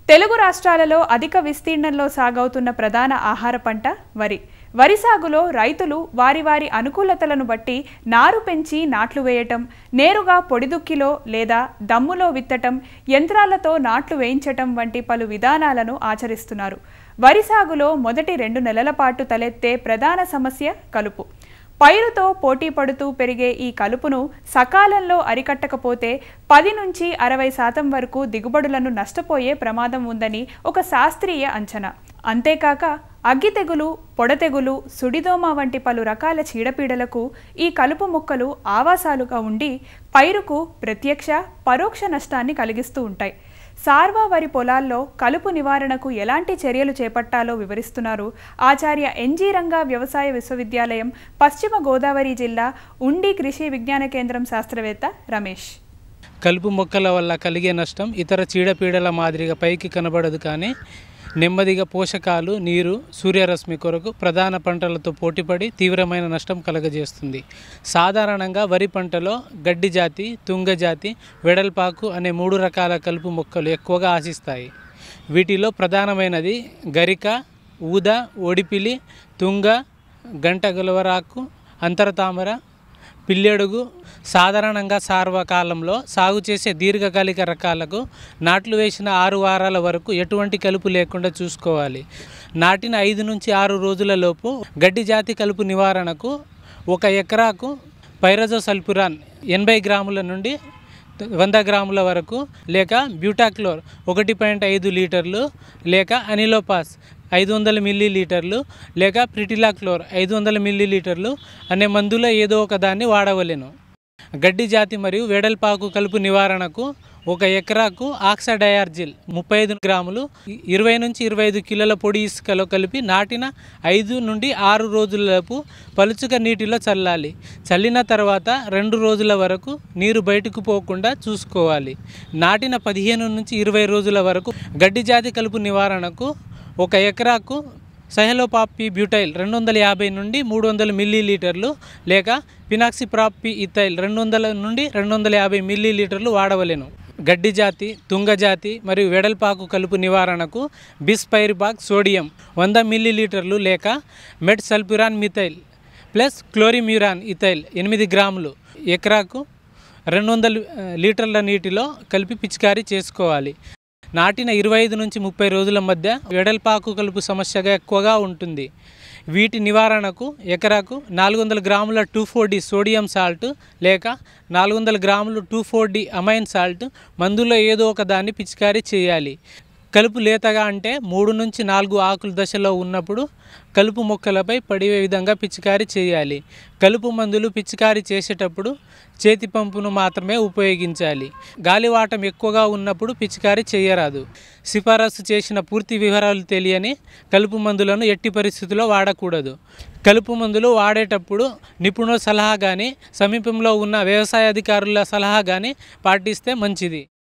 తెలుగు రాష్ట్రాలలో అధిక విస్తీర్ణంలో సాగవుతున్న ప్రధాన ఆహార పంట వరి వరి సాగులో రైతులు వారి వారి అనుకూలతలను బట్టి నారు పెంచి నాట్లు వేయటం నేరుగా పొడిదుక్కిలో లేదా దమ్ములో విత్తటం యంత్రాలతో నాట్లు వేయించటం వంటి పలు విధానాలను ఆచరిస్తున్నారు వరి సాగులో మొదటి రెండు నెలల పాటు తలెత్తే ప్రధాన సమస్య కలుపు పైరుతో పోటీ పడుతూ పెరిగే ఈ కలుపును సకాలంలో అరికట్టకపోతే పది నుంచి అరవై శాతం వరకు దిగుబడులను నష్టపోయే ప్రమాదం ఉందని ఒక శాస్త్రీయ అంచనా అంతేకాక అగ్గి తెగులు పొడతెగులు సుడిదోమ వంటి పలు రకాల చీడపీడలకు ఈ కలుపు మొక్కలు ఆవాసాలుగా ఉండి పైరుకు ప్రత్యక్ష పరోక్ష నష్టాన్ని కలిగిస్తూ ఉంటాయి సార్వా వరి పొలాల్లో కలుపు నివారణకు ఎలాంటి చర్యలు చేపట్టాలో వివరిస్తున్నారు ఆచార్య ఎన్జీ రంగా వ్యవసాయ విశ్వవిద్యాలయం పశ్చిమ గోదావరి జిల్లా ఉండి కృషి విజ్ఞాన కేంద్రం శాస్త్రవేత్త రమేష్ కలుపు మొక్కల వల్ల కలిగే నష్టం ఇతర చీడపీడల మాదిరిగా పైకి కనబడదు కానీ నెమ్మదిగా పోషకాలు నీరు సూర్యరశ్మి కొరకు ప్రధాన పంటలతో పోటీపడి తీవ్రమైన నష్టం కలగజేస్తుంది సాధారణంగా వరి పంటలో గడ్డి జాతి తుంగ జాతి వెడల్పాకు అనే మూడు రకాల కలుపు మొక్కలు ఎక్కువగా ఆశిస్తాయి వీటిలో ప్రధానమైనది గరిక ఊద ఒడిపిలి తుంగ గంట గలవరాకు అంతరతామర పిల్లెడుగు సాధారణంగా సార్వకాలంలో సాగు చేసే దీర్ఘకాలిక రకాలకు నాట్లు వేసిన ఆరు వారాల వరకు ఎటువంటి కలుపు లేకుండా చూసుకోవాలి నాటిన ఐదు నుంచి ఆరు రోజుల లోపు గడ్డి జాతి కలుపు నివారణకు ఒక ఎకరాకు పైరజో సల్పురాన్ ఎనభై గ్రాముల నుండి వంద గ్రాముల వరకు లేక బ్యూటాక్లోర్ ఒకటి పాయింట్ ఐదు లీటర్లు లేక అనిలోపాస్ ఐదు వందల మిల్లీ లీటర్లు లేక ప్రిటిలాక్లోర్ ఐదు వందల మిల్లీ లీటర్లు అనే మందులో ఏదో ఒక దాన్ని వాడవలెను గడ్డి జాతి మరియు వెడల్పాకు కలుపు నివారణకు ఒక ఎకరాకు ఆక్సడయార్జిల్ ముప్పై ఐదు గ్రాములు ఇరవై నుంచి ఇరవై ఐదు కిలోల పొడి ఇసుకలో కలిపి నాటిన ఐదు నుండి ఆరు రోజులలోపు పలుచగా నీటిలో చల్లాలి చల్లిన తర్వాత రెండు రోజుల వరకు నీరు బయటకు పోకుండా చూసుకోవాలి నాటిన పదిహేను నుంచి ఇరవై రోజుల వరకు గడ్డి జాతి కలుపు నివారణకు ఒక ఎకరాకు సహలోపాపి బ్యూటైల్ రెండు వందల యాభై నుండి మూడు వందల మిల్లీ లీటర్లు లేక పినాక్సిప్రాపి ఇథైల్ రెండు వందల నుండి రెండు వందల యాభై మిల్లీ లీటర్లు వాడవలెను గడ్డి జాతి తుంగ జాతి మరియు వెడల్పాకు కలుపు నివారణకు బిస్పైరిబాక్ సోడియం వంద మిల్లీ లీటర్లు లేక metsulfuron methyl plus chlorimuron ethyl ఎనిమిది గ్రాములు ఎకరాకు రెండు వందల లీటర్ల నీటిలో కలిపి పిచికారీ చేసుకోవాలి నాటిన ఇరవై ఐదు నుంచి ముప్పై రోజుల మధ్య వెడల్పాకు కలుపు సమస్యగా ఎక్కువగా ఉంటుంది వీటి నివారణకు ఎకరాకు నాలుగు వందల గ్రాముల two four D sodium salt లేక నాలుగు వందల గ్రాములు two four D amine salt మందులో ఏదో ఒక దాన్ని పిచికారీ చేయాలి కలుపు లేతగా అంటే మూడు నుంచి నాలుగు ఆకుల దశలో ఉన్నప్పుడు కలుపు మొక్కలపై పడే విధంగా పిచికారీ చేయాలి కలుపు మందులు పిచికారీ చేసేటప్పుడు చేతి పంపును మాత్రమే ఉపయోగించాలి గాలివాటం ఎక్కువగా ఉన్నప్పుడు పిచికారీ చేయరాదు సిఫారసు చేసిన పూర్తి వివరాలు తెలియని కలుపు మందులను ఎట్టి పరిస్థితుల్లో వాడకూడదు కలుపు మందులు వాడేటప్పుడు నిపుణుల సలహా కానీ సమీపంలో ఉన్న వ్యవసాయ అధికారుల సలహా కానీ పాటిస్తే మంచిది